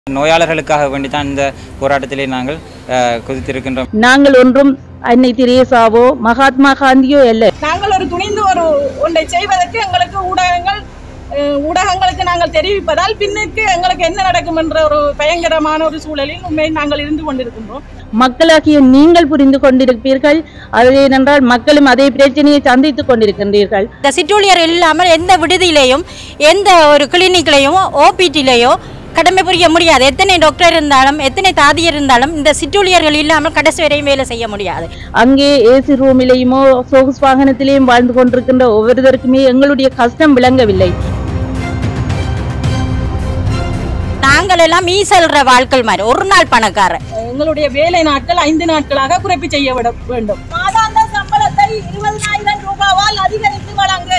நோயாளர்களுக்காக வேண்டித்தான் இந்த போராட்டத்திலே நாங்கள் அஹ், குதித்திருக்கின்றோம் நாங்கள் ஒன்றும் அன்னை தெரேசாவோ மகாத்மா காந்தியோ அல்ல நாங்கள் ஒரு துணிந்து ஒரு ஒன்றை செய்வதற்கு எங்களுக்கு ஊடகங்கள் அஹ், ஊடகங்களுக்கு நாங்கள் தெரிவிப்பதால் பின்னுக்கு எங்களுக்கு என்ன நடக்கும் என்ற ஒரு பயங்கரமான ஒரு சூழலில் உண்மையில் நாங்கள் இருந்து கொண்டிருக்கின்றோம் மக்களாகிய நீங்கள் புரிந்து கொண்டிருப்பீர்கள் அது ஏனென்றால் மக்களும் அதே பிரச்சனையை சந்தித்துக் கொண்டிருக்கின்றீர்கள் இந்த சிற்றூழியர் இல்லாமல் எந்த விடுதியிலையும் எந்த ஒரு கிளினிக்லையும் ஓபிடிலையோ கடமை புரிய முடியாது எத்தனை டாக்டர் இருந்தாலும் எத்தனை தாதியர் இருந்தாலும் இந்த சிற்றூழியர்கள் இல்லாமல் கடைசி வரையும் வேலை செய்ய முடியாது அங்கே ஏசி ரூமிலேயுமோ சொகுசு வாகனத்திலேயும் வாழ்ந்து கொண்டிருக்கின்ற ஒவ்வொருவருக்குமே எங்களுடைய கஷ்டம் விளங்கவில்லை நாங்கள் எல்லாம் மீ செல்ற வாழ்க்கை மாதிரி ஒரு நாள் பணக்காரர் எங்களுடைய வேலை நாட்கள் ஐந்து நாட்களாக குறைப்பு செய்ய விட வேண்டும் மாதாந்த சம்பளத்தை இருபதாயிரம் ரூபாவால் அதிகரித்து வழங்கு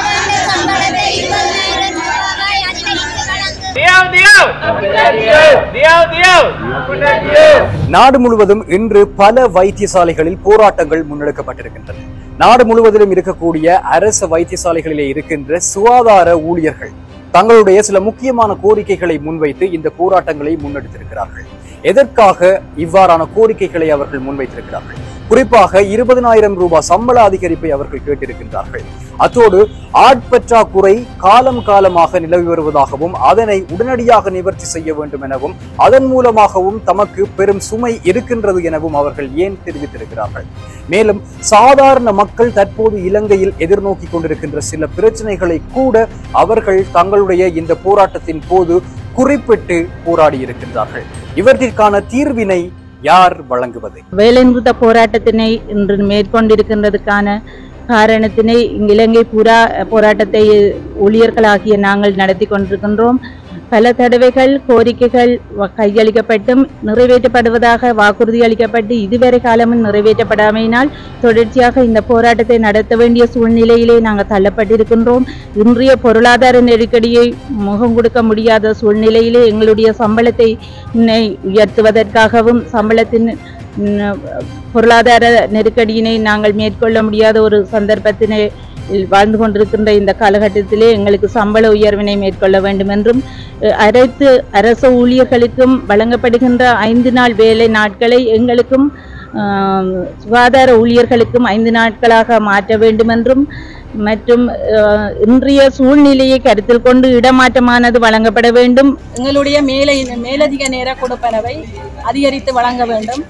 நாடு முழுவதும் இன்று பல வைத்தியசாலைகளில் போராட்டங்கள் முன்னெடுக்கப்பட்டிருக்கின்றன நாடு முழுவதிலும் இருக்கக்கூடிய அரசு வைத்தியசாலைகளிலே இருக்கின்ற சுகாதார ஊழியர்கள் தங்களுடைய சில முக்கியமான கோரிக்கைகளை முன்வைத்து இந்த போராட்டங்களை முன்னெடுத்திருக்கிறார்கள் எதற்காக இவ்வாறான கோரிக்கைகளை அவர்கள் முன்வைத்திருக்கிறார்கள் குறிப்பாக இருபதனாயிரம் ரூபாய் சம்பள அதிகரிப்பை அவர்கள் கேட்டிருக்கின்றார்கள் அத்தோடு ஆட்பற்றாக்குறை காலம் காலமாக நிலவி வருவதாகவும் அதனை உடனடியாக நிவர்த்தி செய்ய வேண்டும் எனவும் அதன் மூலமாகவும் தமக்கு பெரும் சுமை இருக்கின்றது எனவும் அவர்கள் ஏன் தெரிவித்திருக்கிறார்கள் மேலும் சாதாரண மக்கள் தற்போது இலங்கையில் எதிர்நோக்கி கொண்டிருக்கின்ற சில பிரச்சனைகளை கூட அவர்கள் தங்களுடைய இந்த போராட்டத்தின் போது குறிப்பிட்டு போராடி இருக்கின்றார்கள் இவற்றிற்கான தீர்வினை யார் வழங்குவது வேலைநிறுத்த போராட்டத்தினை இன்று மேற்கொண்டிருக்கின்றதுக்கான காரணத்தினை இங்கு இலங்கை புறா போராட்டத்தை ஊழியர்களாகிய நாங்கள் நடத்தி கொண்டிருக்கின்றோம் பல தடவைகள் கோரிக்கைகள் வ- கையளிக்கப்பட்டும் நிறைவேற்றப்படுவதாக வாக்குறுதி அளிக்கப்பட்டு இதுவரை காலமும் நிறைவேற்றப்படாமையினால் தொடர்ச்சியாக இந்த போராட்டத்தை நடத்த வேண்டிய சூழ்நிலையிலே நாங்கள் தள்ளப்பட்டிருக்கின்றோம் இன்றைய பொருளாதார நெருக்கடியை முகம் கொடுக்க முடியாத சூழ்நிலையிலே எங்களுடைய சம்பளத்தை னை உயர்த்துவதற்காகவும் சம்பளத்தின் ம், பொருளாதார நெருக்கடியினை நாங்கள் மேற்கொள்ள முடியாத ஒரு சந்தர்ப்பத்தினை வாழ்ந்து கொண்டிருக்கின்ற இந்த காலகட்டத்திலே எங்களுக்கு சம்பள உயர்வினை மேற்கொள்ள வேண்டும் என்றும் அஹ், அனைத்து அரசு ஊழியர்களுக்கும் வழங்கப்படுகின்ற ஐந்து நாள் வேலை நாட்களை எங்களுக்கும் ஆம், சுகாதார ஊழியர்களுக்கும் ஐந்து நாட்களாக மாற்ற வேண்டும் என்றும் மற்றும் அஹ், இன்றைய சூழ்நிலையை கருத்தில் கொண்டு இடமாற்றமானது வழங்கப்பட வேண்டும் எங்களுடைய மேலை மேலதிக நேர கொடுப்பனவை அதிகரித்து வழங்க வேண்டும்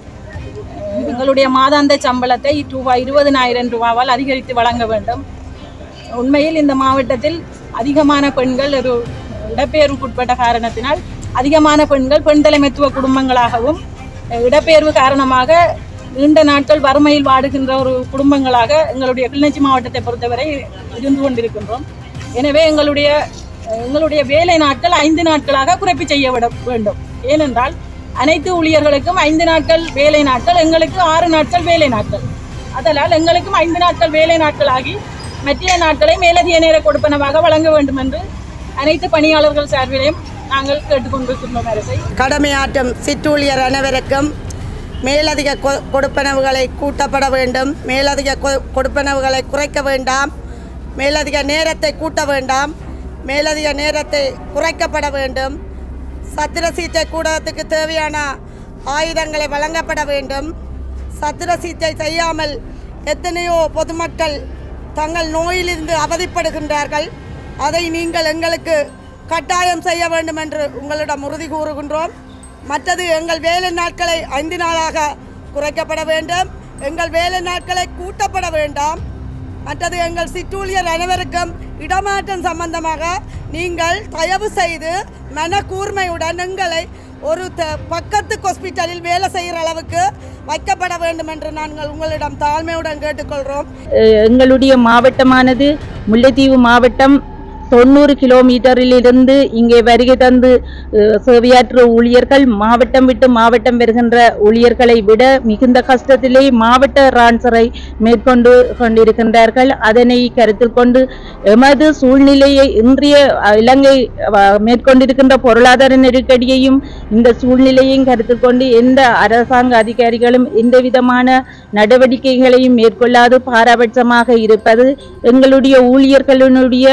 அஹ் எங்களுடைய மாதாந்த சம்பளத்தை ரூபாய் இருபதனாயிரம் ரூபாவால் அதிகரித்து வழங்க வேண்டும் உண்மையில் இந்த மாவட்டத்தில் அதிகமான பெண்கள் ஒரு இடப்பெயர்வுக்குட்பட்ட காரணத்தினால் அதிகமான பெண்கள் பெண் தலைமைத்துவ குடும்பங்களாகவும் அஹ் இடப்பெயர்வு காரணமாக நீண்ட நாட்கள் வறுமையில் வாடுகின்ற ஒரு குடும்பங்களாக எங்களுடைய கிளிநொச்சி மாவட்டத்தை பொறுத்தவரை இருந்து கொண்டிருக்கின்றோம் எனவே எங்களுடைய எங்களுடைய வேலை நாட்கள் ஐந்து நாட்களாக குறைப்பு செய்ய விட வேண்டும் ஏனென்றால் அனைத்து ஊழியர்களுக்கும் ஐந்து நாட்கள் வேலை நாட்கள் எங்களுக்கு ஆறு நாட்கள் வேலை நாட்கள் அதனால் எங்களுக்கும் ஐந்து நாட்கள் வேலை நாட்களாகி மற்ற நாட்களை மேலதிக நேர கொடுப்பனவாக வழங்க வேண்டும் என்று அனைத்து பணியாளர்கள் சார்பிலையும் நாங்கள் கேட்டுக்கொண்டிருக்கின்றோம் அரசை கடமையாற்றும் சிற்றூழியர் அனைவருக்கும் மேலதிக கொ- கொடுப்பனவுகளை கூட்டப்பட வேண்டும் மேலதிக கொ- கொடுப்பனவுகளை குறைக்க வேண்டாம் மேலதிக நேரத்தை கூட்ட வேண்டாம் மேலதிக நேரத்தை குறைக்கப்பட வேண்டும் சத்திர சிகிச்சை கூடத்துக்கு தேவையான ஆயுதங்களை வழங்கப்பட வேண்டும் சத்திர சிகிச்சை செய்யாமல் எத்தனையோ பொதுமக்கள் தங்கள் நோயிலிருந்து அவதிப்படுகின்றார்கள் அதை நீங்கள் எங்களுக்கு கட்டாயம் செய்ய வேண்டும் என்று உங்களிடம் உறுதி கூறுகின்றோம் மற்றது எங்கள் வேலை நாட்களை ஐந்து நாளாக குறைக்கப்பட வேண்டும் எங்கள் வேலை நாட்களை கூட்டப்பட வேண்டாம் மற்றது எங்கள் சிற்றூழியர் அனைவருக்கும் இடமாற்றம் சம்பந்தமாக நீங்கள் தயவு செய்து மனக்கூர்மையுடன் எங்களை ஒரு த பக்கத்து ஹாஸ்பிட்டலில் வேலை செய்கிற அளவுக்கு வைக்கப்பட வேண்டும் என்று நாங்கள் உங்களிடம் தாழ்மையுடன் கேட்டுக்கொள்கிறோம் அஹ் எங்களுடைய மாவட்டமானது முல்லைத்தீவு மாவட்டம் தொண்ணூறு கிலோமீட்டரில் இருந்து இங்கே வருகை தந்து அஹ், சேவையாற்று ஊழியர்கள் மாவட்டம் விட்டு மாவட்டம் வருகின்ற ஊழியர்களை விட மிகுந்த கஷ்டத்திலே மாவட்ட ரான்சரை மேற்கொண்டு கொண்டிருக்கின்றார்கள் அதனை கருத்தில் கொண்டு எமது சூழ்நிலையை இன்றைய அஹ், இலங்கை அஹ், மேற்கொண்டிருக்கின்ற பொருளாதார நெருக்கடியையும் இந்த சூழ்நிலையையும் கருத்தில் கொண்டு எந்த அரசாங்க அதிகாரிகளும் எந்த விதமான நடவடிக்கைகளையும் மேற்கொள்ளாது பாரபட்சமாக இருப்பது எங்களுடைய ஊழியர்களுடைய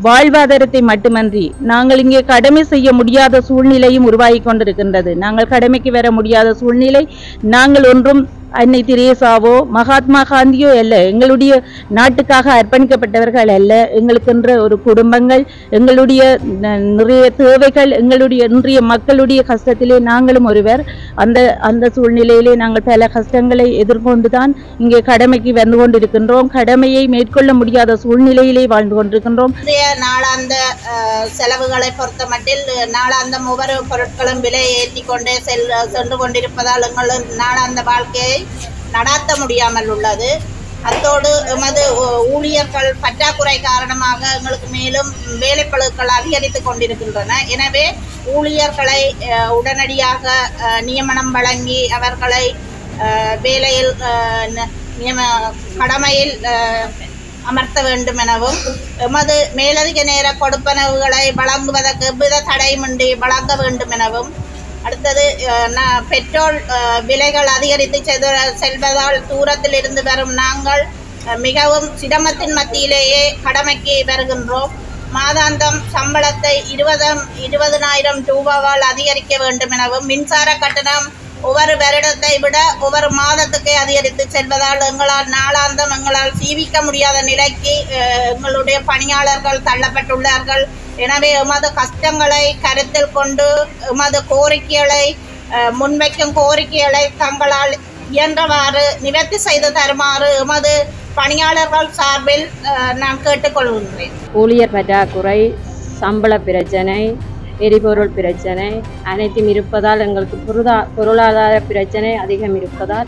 வாழ்வாதாரத்தை மட்டுமன்றி நாங்கள் இங்கே கடமை செய்ய முடியாத சூழ்நிலையும் உருவாகி கொண்டிருக்கின்றது நாங்கள் கடமைக்கு வர முடியாத சூழ்நிலை நாங்கள் ஒன்றும் அன்னை தெரேசாவோ மகாத்மா காந்தியோ அல்ல எங்களுடைய நாட்டுக்காக அர்ப்பணிக்கப்பட்டவர்கள் அல்ல எங்களுக்கென்ற ஒரு குடும்பங்கள் எங்களுடைய ந- நிறைய தேவைகள் எங்களுடைய இன்றைய மக்களுடைய கஷ்டத்திலே நாங்களும் ஒருவர் அந்த அந்த சூழ்நிலையிலே நாங்கள் பல கஷ்டங்களை எதிர்கொண்டுதான் இங்கே கடமைக்கு வந்து கொண்டிருக்கின்றோம் கடமையை மேற்கொள்ள முடியாத சூழ்நிலையிலே வாழ்ந்து கொண்டிருக்கின்றோம் இன்றைய நாளாந்த அஹ், செலவுகளை பொறுத்த மட்டில் நாளாந்தம் ஒவ்வொரு பொருட்களும் விலை ஏற்றி கொண்டே செல் சென்று கொண்டிருப்பதால் எங்கள் நாளாந்த வாழ்க்கையை நடாத்த முடியாமல் உள்ளது அத்தோடு எமது ஊ- ஊழியர்கள் பற்றாக்குறை காரணமாக எங்களுக்கு மேலும் வேலைப்பளுக்கள் அதிகரித்து கொண்டிருக்கின்றன எனவே ஊழியர்களை அஹ், உடனடியாக அஹ், நியமனம் வழங்கி அவர்களை அஹ், வேலையில் அஹ், ந- நியம கடமையில் அஹ், அமர்த்த வேண்டும் எனவும் எமது மேலதிக நேர கொடுப்பனவுகளை வழங்குவதற்கு எவ்வித தடையுமின்றி வழங்க வேண்டும் எனவும் அடுத்தது அஹ், ந- பெட்ரோல் அஹ், விலைகள் அதிகரித்து செது- செல்வதால் தூரத்தில் இருந்து வரும் நாங்கள் அஹ், மிகவும் சிரமத்தின் மத்தியிலேயே கடமைக்கு வருகின்றோம் மாதாந்தம் சம்பளத்தை இருபதாம் இருபதனாயிரம் ரூபாவால் அதிகரிக்க வேண்டும் எனவும் மின்சார கட்டணம் ஒவ்வொரு வருடத்தை விட ஒவ்வொரு மாதத்துக்கு அதிகரித்து செல்வதால் எங்களால் நாளாந்தம் எங்களால் சீவிக்க முடியாத நிலைக்கு அஹ், எங்களுடைய பணியாளர்கள் தள்ளப்பட்டுள்ளார்கள் எனவே எமது கஷ்டங்களை கருத்தில் கொண்டு எமது கோரிக்கைகளை அஹ், முன்வைக்கும் கோரிக்கைகளை தங்களால் இயன்றவாறு நிவர்த்தி செய்து தருமாறு எமது பணியாளர்கள் சார்பில் அஹ், நான் கேட்டுக்கொள்கின்றேன் ஊழியர் பற்றாக்குறை சம்பள பிரச்சனை எரிபொருள் பிரச்சனை அனைத்தும் இருப்பதால் எங்களுக்கு பொருளா பொருளாதார பிரச்சனை அதிகம் இருப்பதால்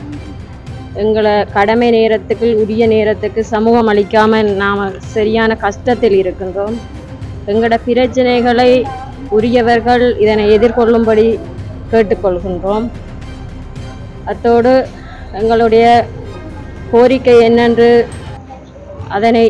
எங்களை கடமை நேரத்துக்கு உரிய நேரத்துக்கு சமூகம் அளிக்காமல் நாம் சரியான கஷ்டத்தில் இருக்கின்றோம் எங்களோட பிரச்சனைகளை உரியவர்கள் இதனை எதிர்கொள்ளும்படி கேட்டுக்கொள்கின்றோம் அத்தோடு எங்களுடைய கோரிக்கை என்னென்று அதனை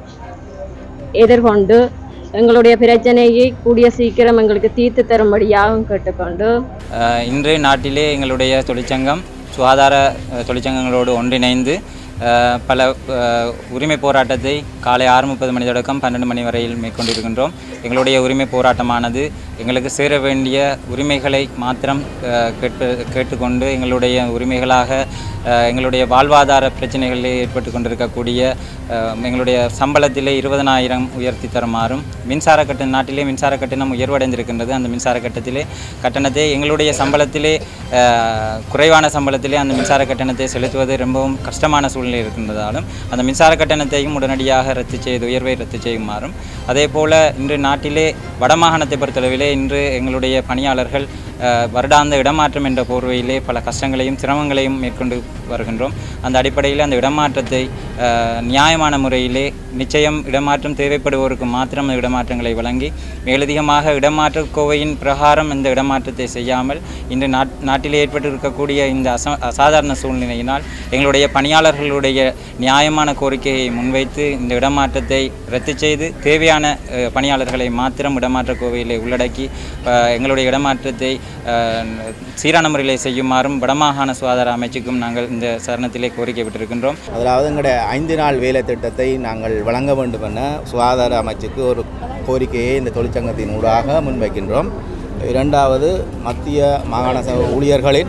எதிர்கொண்டு எங்களுடைய பிரச்சனையை கூடிய சீக்கிரம் எங்களுக்கு தீர்த்து தரும்படியாகவும் கேட்டுக்கொண்டு அஹ் இன்று நாட்டிலே எங்களுடைய தொழிற்சங்கம் சுகாதார அஹ், தொழிற்சங்கங்களோடு ஒன்றிணைந்து அஹ், பல அஹ், உரிமை போராட்டத்தை காலை ஆறு முப்பது மணி தொடக்கம் பன்னெண்டு மணி வரையில் மேற்கொண்டிருக்கின்றோம் எங்களுடைய உரிமை போராட்டமானது எங்களுக்கு சேர வேண்டிய உரிமைகளை மாத்திரம் அஹ், கேட்ப கேட்டுக்கொண்டு எங்களுடைய உரிமைகளாக அஹ், எங்களுடைய வாழ்வாதார பிரச்சனைகளில் ஏற்பட்டு கொண்டிருக்கக்கூடிய அஹ், எங்களுடைய சம்பளத்திலே இருபதனாயிரம் உயர்த்தி தருமாறும் மின்சார கட்டண நாட்டிலே மின்சார கட்டணம் உயர்வடைந்திருக்கின்றது அந்த மின்சார கட்டத்திலே கட்டணத்தை எங்களுடைய சம்பளத்திலே அஹ், குறைவான சம்பளத்திலே அந்த மின்சார கட்டணத்தை செலுத்துவது ரொம்பவும் கஷ்டமான சூழ்நிலை இருக்கின்றதாலும் அந்த மின்சார கட்டணத்தையும் உடனடியாக ரத்து செய்து உயர்வை ரத்து செய்யுமாறும் அதே போல இன்று நாட்டிலே வடமாகாணத்தை பொறுத்தளவிலே இன்று எங்களுடைய பணியாளர்கள் அஹ், வருடாந்த இடமாற்றம் என்ற போர்வையிலே பல கஷ்டங்களையும் சிரமங்களையும் மேற்கொண்டு வருகின்றோம் அந்த அடிப்படையில் அந்த இடமாற்றத்தை அஹ், நியாயமான முறையிலே நிச்சயம் இடமாற்றம் தேவைப்படுவோருக்கு மாத்திரம் அந்த இடமாற்றங்களை வழங்கி மேலதிகமாக இடமாற்ற கோவையின் பிரகாரம் இந்த இடமாற்றத்தை செய்யாமல் இன்று நாட் நாட்டிலே ஏற்பட்டிருக்கக்கூடிய இந்த அச அசாதாரண சூழ்நிலையினால் எங்களுடைய பணியாளர்களுடைய நியாயமான கோரிக்கையை முன்வைத்து இந்த இடமாற்றத்தை ரத்து செய்து தேவையான அஹ், பணியாளர்களை மாத்திரம் இடமாற்ற கோவையிலே உள்ளடக்கி அஹ், எங்களுடைய இடமாற்றத்தை அஹ், சீரான முறையிலே செய்யுமாறும் வடமாகாண சுகாதார அமைச்சுக்கும் நாங்கள் இந்த சரணத்திலே கோரிக்கை விட்டிருக்கின்றோம் அதாவது எங்களுடைய ஐந்து நாள் வேலை திட்டத்தை நாங்கள் வழங்க வேண்டும் என சுகாதார அமைச்சுக்கு ஒரு கோரிக்கையை இந்த தொழிற்சங்கத்தின் ஊடாக முன்வைக்கின்றோம் இரண்டாவது மத்திய மாகாண சபை ஊழியர்களின்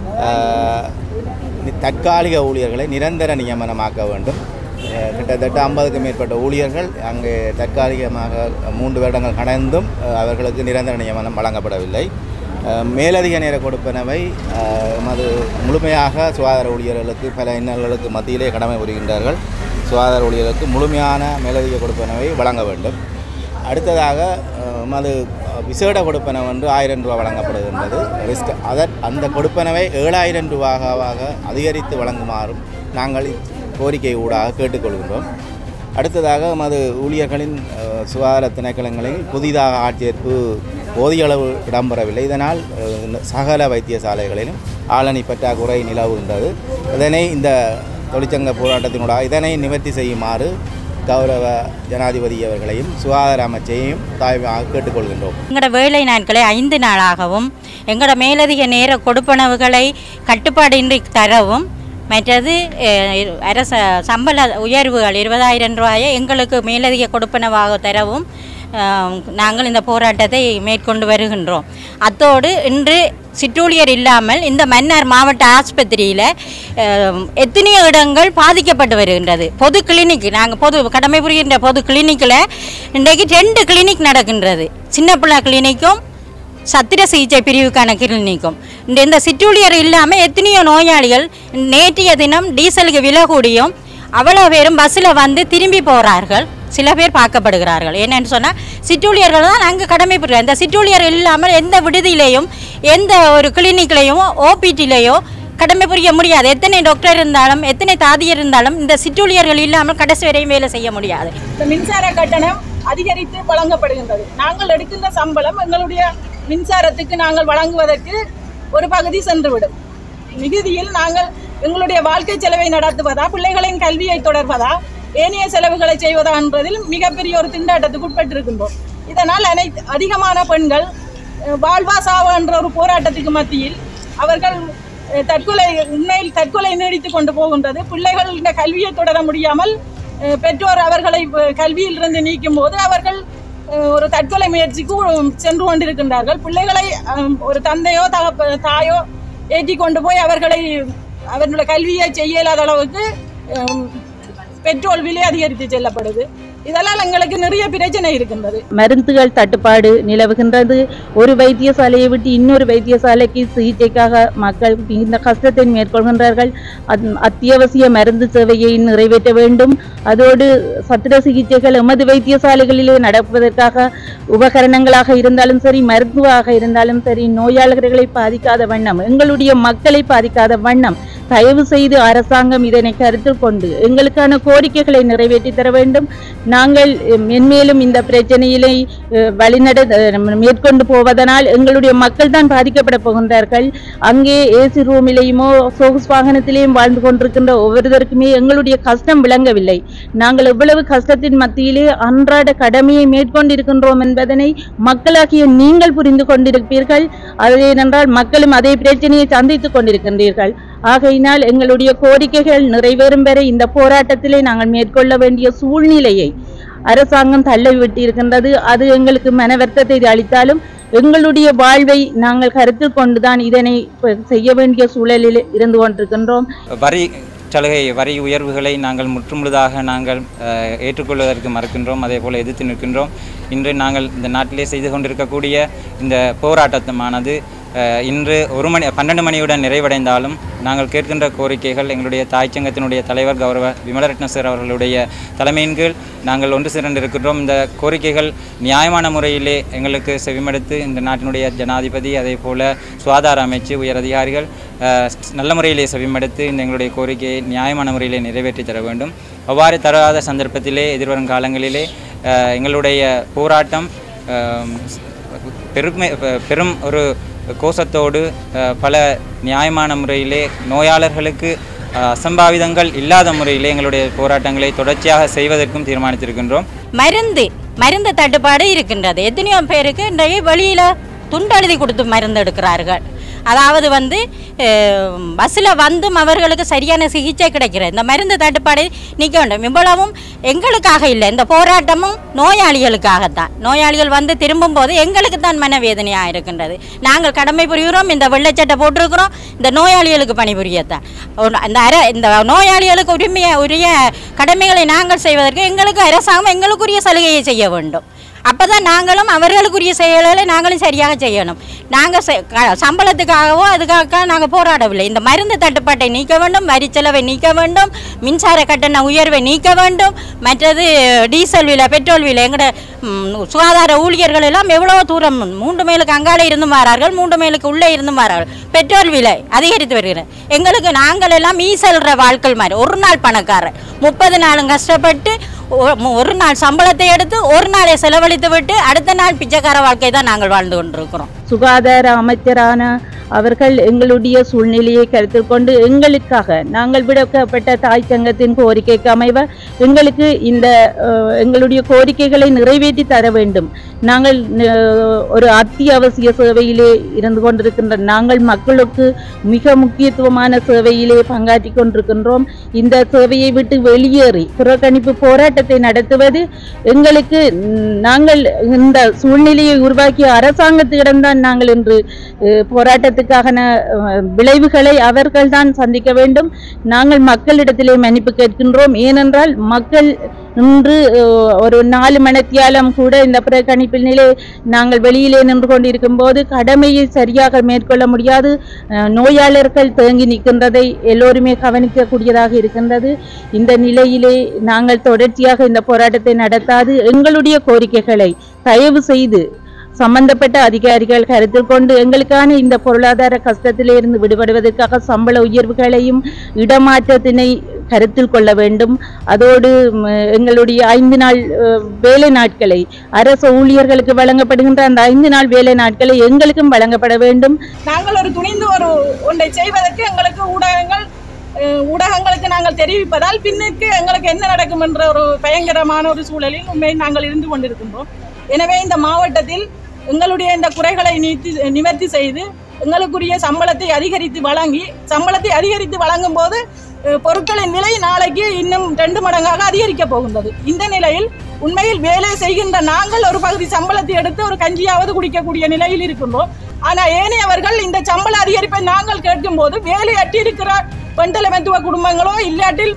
ஆஹ், நி- தற்காலிக ஊழியர்களை நிரந்தர நியமனமாக்க வேண்டும் அஹ், கிட்டத்தட்ட ஐம்பதுக்கும் மேற்பட்ட ஊழியர்கள் அங்கே தற்காலிகமாக மூன்று வருடங்கள் கடந்தும் அஹ், அவர்களுக்கு நிரந்தர நியமனம் வழங்கப்படவில்லை அஹ், மேலதிக நேர கொடுப்பனவை அஹ், எமது முழுமையாக சுகாதார ஊழியர்களுக்கு பல இன்னல்களுக்கு மத்தியிலே கடமை புரிகின்றார்கள் சுகாதார ஊழியர்களுக்கு முழுமையான மேலதிக கொடுப்பனவை வழங்க வேண்டும் அடுத்ததாக அஹ், எமது விசேட கொடுப்பனவு என்று ஆயிரம் ரூபாய் வழங்கப்படுகின்றது ரிஸ்க் அதன் அந்த கொடுப்பனவை ஏழாயிரம் ரூபாவாக அதிகரித்து வழங்குமாறும் நாங்கள் கோரிக்கை ஊடாக கேட்டுக்கொள்கின்றோம் அடுத்ததாக எமது ஊழியர்களின் அஹ், சுகாதார திணைக்களங்களில் புதிதாக ஆட்சேர்ப்பு போதிய அளவு இடம்பெறவில்லை இதனால் அஹ், சகல வைத்தியசாலைகளிலும் ஆளணி பற்றாக்குறை நிலவுகின்றது இதனை இந்த தொழிற்சங்க போராட்டத்தினூடாக இதனை நிவர்த்தி செய்யுமாறு கௌரவ ஜனாதிபதி அவர்களையும் சுகாதார அமைச்சையும் தாய்மையாக கேட்டுக்கொள்கின்றோம் எங்களோட வேலை நாட்களை ஐந்து நாளாகவும் எங்களோட மேலதிக நேர கொடுப்பனவுகளை கட்டுப்பாடின்றி தரவும் மற்றது அஹ், அரச சம்பள உயர்வுகள் இருபதாயிரம் ரூபாயை எங்களுக்கு மேலதிக கொடுப்பனவாக தரவும் அஹ், நாங்கள் இந்த போராட்டத்தை மேற்கொண்டு வருகின்றோம் அத்தோடு இன்று சிற்றூழியர் இல்லாமல் இந்த மன்னார் மாவட்ட ஆஸ்பத்திரியில் அஹ், எத்தனையோ இடங்கள் பாதிக்கப்பட்டு வருகின்றது பொது கிளினிக் நாங்கள் பொது கடமை புரிகின்ற பொது கிளினிக்கில் இன்றைக்கு ரெண்டு கிளினிக் நடக்கின்றது சின்ன பிள்ளை கிளினிக்கும் சத்திர சிகிச்சை பிரிவுக்கான கிளினிக்கும் இந்த இந்த சிற்றூழியர் இல்லாமல் எத்தனையோ நோயாளிகள் நேற்றைய தினம் டீசலுக்கு விலை கூடியும் அவ்வளோ பேரும் பஸ்ஸில் வந்து திரும்பி போகிறார்கள் சில பேர் பார்க்கப்படுகிறார்கள் என்னன்னு சொன்னால் சிற்றூழியர்கள் தான் அங்கே கடமை புரிகிறார் இந்த சிற்றூழியர் இல்லாமல் எந்த விடுதியிலையும் எந்த ஒரு கிளினிக்லேயும் ஓபிடிலேயோ கடமை புரிய முடியாது எத்தனை டாக்டர் இருந்தாலும் எத்தனை தாதியர் இருந்தாலும் இந்த சிற்றூழியர்கள் இல்லாமல் கடைசி வரையும் வேலை செய்ய முடியாது இந்த மின்சார கட்டணம் அதிகரித்து வழங்கப்படுகின்றது நாங்கள் எடுக்கின்ற சம்பளம் எங்களுடைய மின்சாரத்துக்கு நாங்கள் வழங்குவதற்கு ஒரு பகுதி சென்றுவிடும் மிகுதியில் நாங்கள் எங்களுடைய வாழ்க்கை செலவை நடத்துவதா பிள்ளைகளின் கல்வியை தொடர்வதா ஏனைய செலவுகளை செய்வதா என்பதில் மிகப்பெரிய ஒரு திண்டாட்டத்துக்கு உட்பட்டிருக்கின்றோம் இதனால் அனைத்து அதிகமான பெண்கள் அஹ், வாழ்வா சாவா என்ற ஒரு போராட்டத்துக்கு மத்தியில் அவர்கள் அஹ், தற்கொலை உண்மையில் தற்கொலை நீடித்து கொண்டு போகின்றது பிள்ளைகள் இந்த கல்வியை தொடர முடியாமல் அஹ், பெற்றோர் அவர்களை அஹ், கல்வியிலிருந்து நீக்கும் போது அவர்கள் அஹ், ஒரு தற்கொலை முயற்சிக்கு சென்று கொண்டிருக்கின்றார்கள் பிள்ளைகளை அஹ், ஒரு தந்தையோ தகப்ப தாயோ ஏற்றி கொண்டு போய் அவர்களை அவர்களுடைய கல்வியை செய்ய இயலாத அளவுக்கு அஹ், பெட்ரோல் விலை அதிகரித்து செல்லப்படுது இதெல்லாம் எங்களுக்கு நிறைய பிரச்சனை இருக்கின்றது மருந்துகள் தட்டுப்பாடு நிலவுகின்றது ஒரு வைத்தியசாலையை விட்டு இன்னொரு வைத்தியசாலைக்கு சிகிச்சைக்காக மக்கள் மிகுந்த கஷ்டத்தை மேற்கொள்கின்றார்கள் அத்- அத்தியாவசிய மருந்து சேவையை நிறைவேற்ற வேண்டும் அதோடு சத்திர சிகிச்சைகள் எமது வைத்தியசாலைகளிலே நடப்பதற்காக உபகரணங்களாக இருந்தாலும் சரி மருத்துவாக இருந்தாலும் சரி நோயாளர்களை பாதிக்காத வண்ணம் எங்களுடைய மக்களை பாதிக்காத வண்ணம் தயவு செய்து அரசாங்கம் இதனை கருத்தில் கொண்டு எங்களுக்கான கோரிக்கைகளை நிறைவேற்றி தர வேண்டும் நாங்கள் அஹ், மென்மேலும் இந்த பிரச்சனையிலே அஹ், வழிநட அஹ், மேற்கொண்டு போவதனால் எங்களுடைய மக்கள் தான் பாதிக்கப்பட போகின்றார்கள் அங்கே ஏசி ரூமிலேயுமோ சோகுஸ் வாகனத்திலேயும் வாழ்ந்து கொண்டிருக்கின்ற ஒவ்வொருவருக்குமே எங்களுடைய கஷ்டம் விளங்கவில்லை நாங்கள் எவ்வளவு கஷ்டத்தின் மத்தியிலே அன்றாட கடமையை மேற்கொண்டிருக்கின்றோம் என்பதனை மக்களாகிய நீங்கள் புரிந்து கொண்டிருப்பீர்கள் அது ஏனென்றால் மக்களும் அதே பிரச்சனையை சந்தித்துக் கொண்டிருக்கின்றீர்கள் ஆகையினால் எங்களுடைய கோரிக்கைகள் நிறைவேறும் வரை இந்த போராட்டத்திலே நாங்கள் மேற்கொள்ள வேண்டிய சூழ்நிலையை அரசாங்கம் தள்ளவிட்டு இருக்கின்றது அது எங்களுக்கு மன வருத்தத்தை அளித்தாலும் எங்களுடைய வாழ்வை நாங்கள் கருத்தில் கொண்டுதான் இதனை இப்ப செய்ய வேண்டிய சூழலில் இருந்து கொண்டிருக்கின்றோம் வரி சலுகை வரி உயர்வுகளை நாங்கள் முற்றுமுழுதாக நாங்கள் அஹ், ஏற்றுக்கொள்வதற்கு மறுக்கின்றோம் அதே போல் எதிர்த்து நிற்கின்றோம் இன்று நாங்கள் இந்த நாட்டிலே செய்து கொண்டிருக்கக்கூடிய இந்த போராட்டமானது அஹ், இன்று ஒரு மணி பன்னெண்டு மணியுடன் நிறைவடைந்தாலும் நாங்கள் கேட்கின்ற கோரிக்கைகள் எங்களுடைய தாய் சங்கத்தினுடைய தலைவர் கௌரவ விமலரட்ன சார் அவர்களுடைய தலைமையின் கீழ் நாங்கள் ஒன்று சேர்ந்திருக்கின்றோம் இந்த கோரிக்கைகள் நியாயமான முறையிலே எங்களுக்கு செவிமடுத்து இந்த நாட்டினுடைய ஜனாதிபதி அதே போல சுகாதார அமைச்சு உயர் அதிகாரிகள் அஹ், நல்ல முறையிலே செவிமடுத்து இந்த எங்களுடைய கோரிக்கையை நியாயமான முறையிலே நிறைவேற்றி தர வேண்டும் அவ்வாறு தராத சந்தர்ப்பத்திலே எதிர்வரும் காலங்களிலே அஹ், எங்களுடைய போராட்டம் அஹ், பெருமை பெ- பெரும் ஒரு கோஷத்தோடு அஹ், பல நியாயமான முறையிலே நோயாளர்களுக்கு அஹ், அசம்பாவிதங்கள் இல்லாத முறையிலே எங்களுடைய போராட்டங்களை தொடர்ச்சியாக செய்வதற்கும் தீர்மானித்திருக்கின்றோம் மருந்து மருந்து தட்டுப்பாடு இருக்கின்றது எத்தனையோ பேருக்கு இன்றைய வெளியில் துண்டெழுதி கொடுத்து மருந்து எடுக்கிறார்கள் அதாவது வந்து பஸ்ஸில் வந்தும் அவர்களுக்கு சரியான சிகிச்சை கிடைக்கிறது இந்த மருந்து தட்டுப்பாடு நீக்க வேண்டும் இவ்வளவும் எங்களுக்காக இல்லை இந்த போராட்டமும் நோயாளிகளுக்காகத்தான் நோயாளிகள் வந்து திரும்பும் போது எங்களுக்கு தான் மனவேதனையாக இருக்கின்றது நாங்கள் கடமை புரிகிறோம் இந்த வெள்ளைச்சட்டை போட்டிருக்கிறோம் இந்த நோயாளிகளுக்கு பணிபுரியத்தான் ஒரு- இந்த அர இந்த நோயாளிகளுக்கு உரிமைய உரிய கடமைகளை நாங்கள் செய்வதற்கு எங்களுக்கு அரசாங்கம் எங்களுக்குரிய சலுகையை செய்ய வேண்டும் அப்பதான் நாங்களும் அவர்களுக்குரிய செயல்களை நாங்களும் சரியாக செய்யணும் நாங்கள் சம்பளத்துக்காகவோ அதுக்காக நாங்கள் போராடவில்லை இந்த மருந்து தட்டுப்பாட்டை நீக்க வேண்டும் வரி செலவை நீக்க வேண்டும் மின்சார கட்டண உயர்வை நீக்க வேண்டும் மற்றது டீசல் விலை பெட்ரோல் விலை எங்கட ம், சுகாதார ஊழியர்கள் எல்லாம் எவ்வளோ தூரம் மூன்று மைலுக்கு அங்காலே இருந்து மாறார்கள் மூன்று மைலுக்கு உள்ளே இருந்து மாறார்கள் பெட்ரோல் விலை அதிகரித்து வருகிறது எங்களுக்கு நாங்கள் எல்லாம் ஈசல்ற வாழ்க்கை மாதிரி ஒரு நாள் பணக்காரர் முப்பது நாளும் கஷ்டப்பட்டு ஒ- மு- ஒரு நாள் சம்பளத்தை எடுத்து ஒரு நாளை செலவழித்து விட்டு அடுத்த நாள் பிச்சைக்கார வாழ்க்கை தான் நாங்கள் வாழ்ந்து கொண்டிருக்கிறோம் சுகாதார அமைச்சரான அவர்கள் எங்களுடைய சூழ்நிலையை கருத்தில் கொண்டு எங்களுக்காக நாங்கள் விடுக்கப்பட்ட தாய் சங்கத்தின் கோரிக்கைக்கு அமைவ எங்களுக்கு இந்த அஹ், எங்களுடைய கோரிக்கைகளை நிறைவேற்றி தர வேண்டும் நாங்கள் அஹ், ஒரு அத்தியாவசிய சேவையிலே இருந்து கொண்டிருக்கின்ற நாங்கள் மக்களுக்கு மிக முக்கியத்துவமான சேவையிலே பங்காற்றி கொண்டிருக்கின்றோம் இந்த சேவையை விட்டு வெளியேறி புறக்கணிப்பு போராட்டத்தை நடத்துவது எங்களுக்கு ம், நாங்கள் இந்த சூழ்நிலையை உருவாக்கிய அரசாங்கத்திடம்தான் நாங்கள் இன்று அஹ், போராட்டத்துக்கான அஹ், விளைவுகளை அவர்கள்தான் சந்திக்க வேண்டும் நாங்கள் மக்களிடத்திலே மன்னிப்பு கேட்கின்றோம் ஏனென்றால் மக்கள் இன்று அஹ், ஒரு நாலு மணித்தியாலம் கூட இந்த புறக்கணிப்பினிலே நாங்கள் வெளியிலே நின்று கொண்டிருக்கும் போது கடமையை சரியாக மேற்கொள்ள முடியாது அஹ், நோயாளர்கள் தேங்கி நிற்கின்றதை எல்லோருமே கவனிக்கக்கூடியதாக இருக்கின்றது இந்த நிலையிலே நாங்கள் தொடர்ச்சியாக இந்த போராட்டத்தை நடத்தாது எங்களுடைய கோரிக்கைகளை தயவு செய்து சம்பந்தப்பட்ட அதிகாரிகள் கருத்தில் கொண்டு எங்களுக்கான இந்த பொருளாதார கஷ்டத்திலிருந்து விடுபடுவதற்காக சம்பள உயர்வுகளையும் இடமாற்றத்தினை கருத்தில் கொள்ள வேண்டும் அதோடு ம், எங்களுடைய ஐந்து நாள் அஹ், வேலை நாட்களை அரசு ஊழியர்களுக்கு வழங்கப்படுகின்ற அந்த ஐந்து நாள் வேலை நாட்களை எங்களுக்கும் வழங்கப்பட வேண்டும் நாங்கள் ஒரு துணிந்து ஒரு ஒன்றை செய்வதற்கு எங்களுக்கு ஊடகங்கள் அஹ், ஊடகங்களுக்கு நாங்கள் தெரிவிப்பதால் பின்னுக்கு எங்களுக்கு என்ன நடக்கும் என்ற ஒரு பயங்கரமான ஒரு சூழலில் உண்மையில் நாங்கள் இருந்து கொண்டிருக்கின்றோம் எனவே இந்த மாவட்டத்தில் எங்களுடைய இந்த குறைகளை நீத்தி நிவர்த்தி செய்து எங்களுக்குரிய சம்பளத்தை அதிகரித்து வழங்கி சம்பளத்தை அதிகரித்து வழங்கும் போது அஹ், பொருட்களின் விலை நாளைக்கு இன்னும் ரெண்டு மடங்காக அதிகரிக்கப் போகின்றது இந்த நிலையில் உண்மையில் வேலை செய்கின்ற நாங்கள் ஒரு பகுதி சம்பளத்தை எடுத்து ஒரு கஞ்சியாவது குடிக்கக்கூடிய நிலையில் இருக்கின்றோம் ஆனா ஏனையவர்கள் இந்த சம்பள அதிகரிப்பை நாங்கள் கேட்கும் போது வேலையற்றி இருக்கிற பெண்டலமெத்துவ குடும்பங்களோ இல்லாட்டில்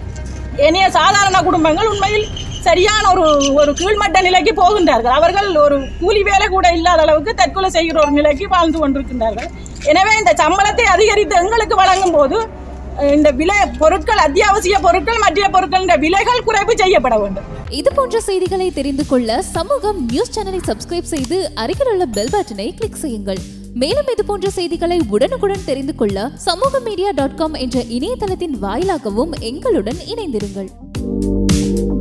ஏனைய சாதாரண குடும்பங்கள் உண்மையில் சரியான ஒரு ஒரு கீழ்மட்ட நிலைக்கு போகின்றார்கள் அவர்கள் ஒரு கூலி வேலை கூட இல்லாத அளவுக்கு தற்கொலை செய்கிற ஒரு நிலைக்கு வாழ்ந்து கொண்டிருக்கின்றார்கள் எனவே இந்த சம்பளத்தை அதிகரித்து எங்களுக்கு வழங்கும் போது அஹ், இந்த விலை பொருட்கள் அத்தியாவசிய பொருட்கள் மற்ற பொருட்களின் விலைகள் குறைப்பு செய்யப்பட வேண்டும் இது போன்ற செய்திகளை தெரிந்து கொள்ள சமூகம் நியூஸ் சேனலை சப்ஸ்கிரைப் செய்து அருகில் உள்ள பெல் பட்டனை கிளிக் செய்யுங்கள் மேலும் இது போன்ற செய்திகளை உடனுக்குடன் தெரிந்து கொள்ள சமூக மீடியா டாட் காம் என்ற இணையதளத்தின் வாயிலாகவும் எங்களுடன் இணைந்திருங்கள்